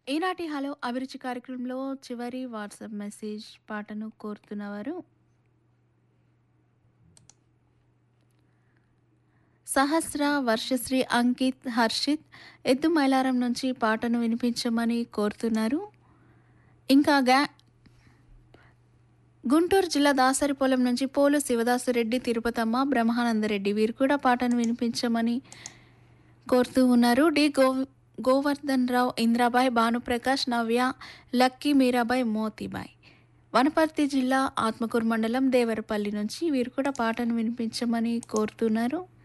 ఈనాటి హలో అభిరుచి కార్యక్రమంలో చివరి వాట్సాప్ మెసేజ్ పాటను కోరుతున్నవారు సహస్ర వర్షశ్రీ అంకిత్ హర్షిత్ ఎద్దు మైలారం నుంచి పాటను వినిపించమని కోరుతున్నారు ఇంకా గా గుంటూరు జిల్లా దాసరిపొలం నుంచి పోలు శివదాసురెడ్డి తిరుపతమ్మ బ్రహ్మానందరెడ్డి వీరు కూడా పాటను వినిపించమని కోరుతూ ఉన్నారు డి గో గోవర్ధన్ రావు ఇంద్రాబాయ్ భానుప్రకాష్ నవ్య లక్కీ మీరాబాయ్ మోతీబాయ్ వనపర్తి జిల్లా ఆత్మకూరు మండలం దేవరపల్లి నుంచి వీరు కూడా పాటను వినిపించమని కోరుతున్నారు